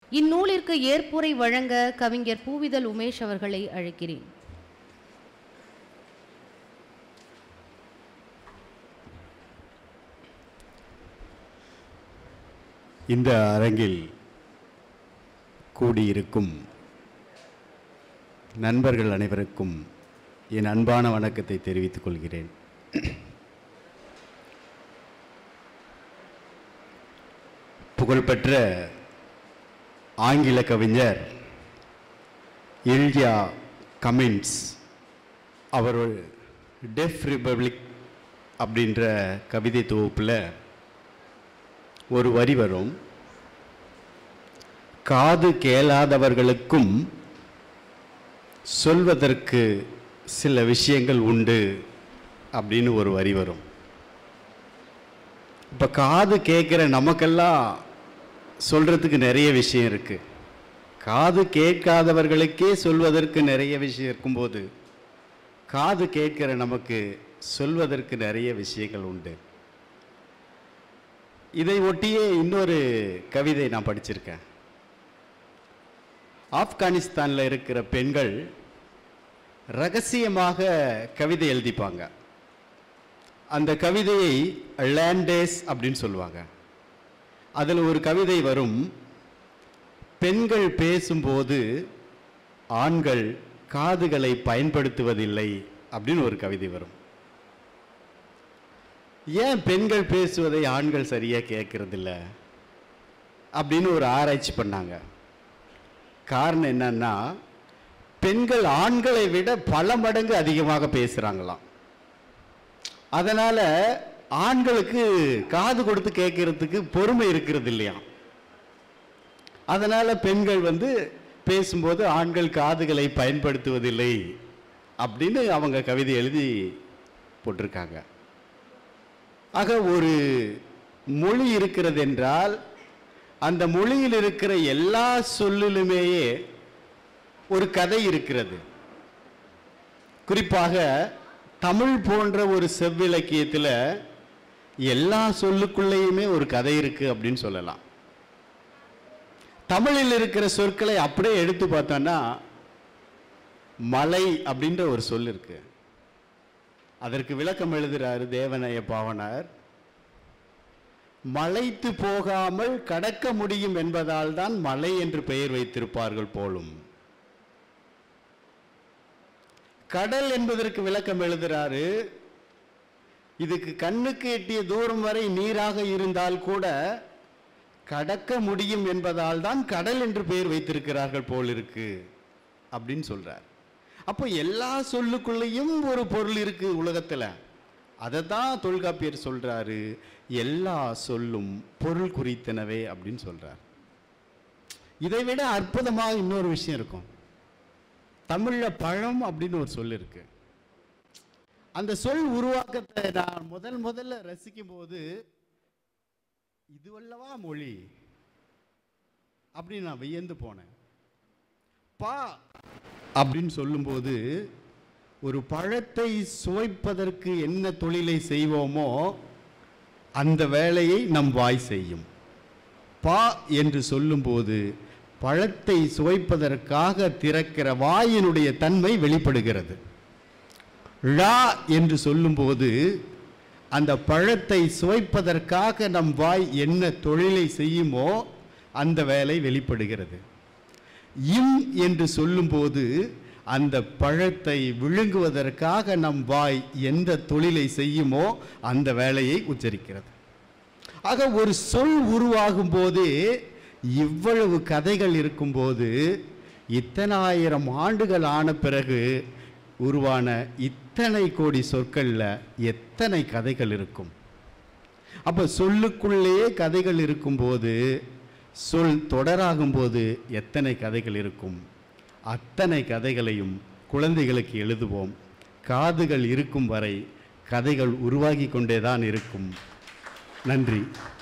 இந்நூலிற்கு ஏற்புரை வழங்க கவிஞர் பூவிதல் உமேஷ் அவர்களை அழைக்கிறேன் இந்த அரங்கில் கூடியிருக்கும் நண்பர்கள் அனைவருக்கும் என் அன்பான வணக்கத்தை தெரிவித்துக் கொள்கிறேன் புகழ்பெற்ற ஆங்கில கவிஞர் இல்யா கமின்ஸ் அவர் டெஃப் ரிபப்ளிக் அப்படின்ற கவிதை தொகுப்பில் ஒரு வரி வரும் காது கேளாதவர்களுக்கும் சொல்வதற்கு சில விஷயங்கள் உண்டு அப்படின்னு ஒரு வரி வரும் இப்போ காது கேட்குற நமக்கெல்லாம் சொல்கிறதுக்கு நிறைய விஷயம் இருக்குது காது கேட்காதவர்களுக்கே சொல்வதற்கு நிறைய விஷயம் இருக்கும்போது காது கேட்கிற நமக்கு சொல்வதற்கு நிறைய விஷயங்கள் உண்டு இதை ஒட்டியே இன்னொரு கவிதை நான் படிச்சிருக்கேன் ஆப்கானிஸ்தானில் இருக்கிற பெண்கள் ரகசியமாக கவிதை எழுதிப்பாங்க அந்த கவிதையை லேண்டேஸ் அப்படின்னு சொல்லுவாங்க அதில் ஒரு கவிதை வரும் பெண்கள் பேசும்போது ஆண்கள் காதுகளை பயன்படுத்துவதில்லை அப்படின்னு ஒரு கவிதை வரும் ஏன் பெண்கள் பேசுவதை ஆண்கள் சரியா கேட்கறதில்ல அப்படின்னு ஒரு ஆராய்ச்சி பண்ணாங்க காரணம் என்னன்னா பெண்கள் ஆண்களை விட பல மடங்கு அதிகமாக பேசுறாங்களாம் அதனால ஆண்களுக்கு காது கொடுத்து கேட்கறதுக்கு பொறுமை இருக்கிறது இல்லையா அதனால பெண்கள் வந்து பேசும்போது ஆண்கள் காதுகளை பயன்படுத்துவதில்லை அப்படின்னு அவங்க கவிதை எழுதி போட்டிருக்காங்க ஆக ஒரு மொழி இருக்கிறது என்றால் அந்த மொழியில் இருக்கிற எல்லா சொல்லிலுமேயே ஒரு கதை இருக்கிறது குறிப்பாக தமிழ் போன்ற ஒரு செவ்விலக்கியத்தில் எல்லா சொல்லுக்குள்ளேயுமே ஒரு கதை இருக்கு அப்படின்னு சொல்லலாம் தமிழில் இருக்கிற சொற்களை அப்படியே எடுத்து பார்த்தோன்னா மலை அப்படின்ற ஒரு சொல் இருக்கு அதற்கு விளக்கம் எழுதுறாரு தேவநய பாவனார் மலைத்து போகாமல் கடக்க முடியும் என்பதால் தான் மலை என்று பெயர் வைத்திருப்பார்கள் போலும் கடல் என்பதற்கு விளக்கம் எழுதுறாரு இதுக்கு கண்ணுக்கு எட்டிய தூரம் வரை நீராக இருந்தால் கூட கடக்க முடியும் என்பதால் தான் கடல் என்று பெயர் வைத்திருக்கிறார்கள் போல் இருக்கு அப்படின்னு சொல்றார் அப்போ எல்லா சொல்லுக்குள்ளேயும் ஒரு பொருள் இருக்கு உலகத்துல அதை தான் தொல்காப்பியர் சொல்றாரு எல்லா சொல்லும் பொருள் குறித்தனவே அப்படின்னு சொல்றார் இதை விட அற்புதமாக இன்னொரு விஷயம் இருக்கும் தமிழ்ல பழம் அப்படின்னு ஒரு சொல் இருக்கு அந்த சொல் உருவாக்கத்தை நான் முதல் முதல்ல ரசிக்கும் போது இதுவல்லவா மொழி அப்படின்னு நான் வியந்து போனேன் பா அப்படின்னு சொல்லும்போது ஒரு பழத்தை சுவைப்பதற்கு என்ன தொழிலை செய்வோமோ அந்த வேலையை நம் வாய் செய்யும் பா என்று சொல்லும்போது பழத்தை சுவைப்பதற்காக திறக்கிற வாயினுடைய தன்மை வெளிப்படுகிறது ழா என்று சொல்லும்போது அந்த பழத்தை சுவைப்பதற்காக நம் வாய் என்ன தொழிலை செய்யுமோ அந்த வேலை வெளிப்படுகிறது இம் என்று சொல்லும்போது அந்த பழத்தை விழுங்குவதற்காக நம் வாய் எந்த தொழிலை செய்யுமோ அந்த வேலையை உச்சரிக்கிறது ஆக ஒரு சொல் உருவாகும் போதே இவ்வளவு கதைகள் இருக்கும்போது இத்தனாயிரம் ஆண்டுகள் ஆன பிறகு உருவான இத்தனை கோடி சொற்கள்ல எத்தனை கதைகள் இருக்கும் அப்ப சொல்லுக்குள்ளேயே கதைகள் இருக்கும்போது சொல் தொடராகும் போது எத்தனை கதைகள் இருக்கும் அத்தனை கதைகளையும் குழந்தைகளுக்கு எழுதுவோம் காதுகள் இருக்கும் வரை கதைகள் உருவாகி கொண்டேதான் இருக்கும் நன்றி